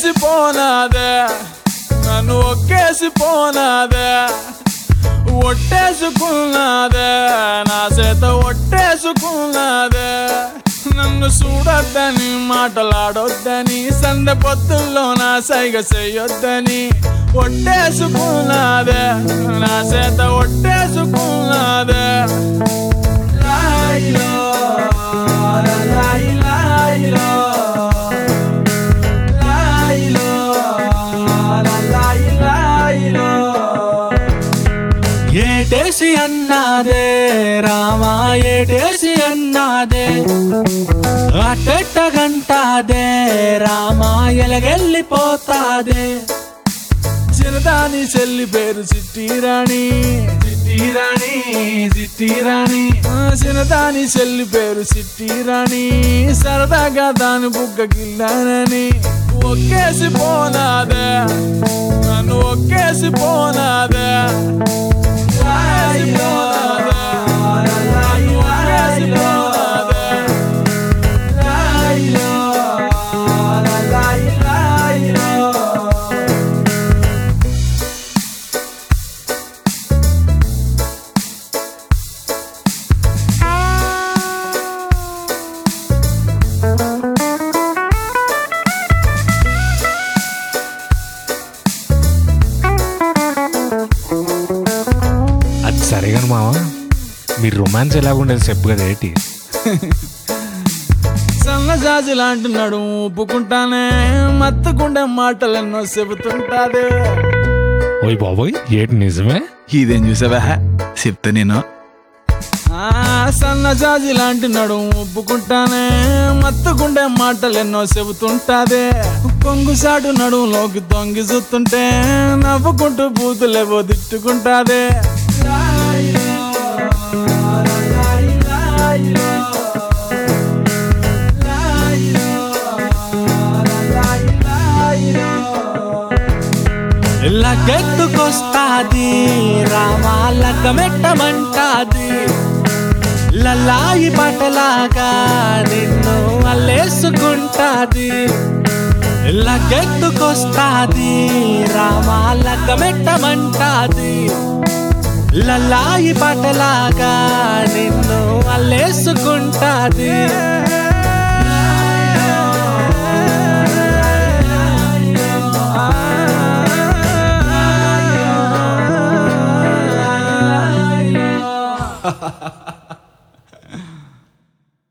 ఒక్కేసి పోనాదే నన్ను ఒక్కేసి పోనాదే ఒట్టేసుకున్నాదే నా చేత ఒట్టేసుకున్నాదే నన్ను చూడొద్దని మాటలాడొద్దని సందె పొత్తుల్లో నా సైగ చెయ్యొద్దని ఒట్టేసుకున్నాదే నా చేత ఒట్టేసుకున్నాదే లాయిలో, లాయి లాయిలో, లాయిలో, లాయి లాయిలో. ఏటేసి అన్నాదే రామా ఏటేసి అన్నాదే అట్టెట్ట గంటాదే రామా ఎలగెళ్ళిపోతాదే చిన్నదాని చెల్లి పేరు చిట్టిరాణి చిట్టిరాణి చిట్టిరాణి ఆ, చిన్నదాని చెల్లి పేరు చిట్టిరాణి సరదాగా దాని బుగ్గ గిల్లానని ఒక్కేసి పోనాదే నన్ను ఒక్కేసి పోనాదే ఒక్కేసి పోనాదే. ఒక్కేసి పోనాదే. లాయిలో, లాయి లాయిలో. అది సరేగాని మావా మీ రొమాన్స్ ఎలాగుండేది చెప్పు కదా ఏంటి సన్నజాజి లాంటి నడుము ఒప్పుకుంటానే మత్తుకుండే మాటలెన్నో చెబుతుంటాదే ఓయ్ బాబోయ్ ఏటి నిజమే ఇదేం చూసావా చెప్తా నేను ఆ సన్నజాజి లాంటి నడుము ఒప్పుకుంటానే మత్తుకుండే మాటలెన్నో చెబుతుంటాదే కొంగుసాటు నడుములోకి తొంగి చూస్తుంటే నవ్వుకుంటూ బూతులేవో తిట్టుకుంటాదే లగ్గెత్తుకొస్తాది రామా లగ్గమెట్టమంటాది లల్లాయి పాటలాగా నిన్ను అల్లేసుకుంటాది లగ్గెత్తుకొస్తాది రామా లగ్గమెట్టమంటాది లల్లాయి పాటలాగా నిన్ను అల్లేసుకుంటాది ఆ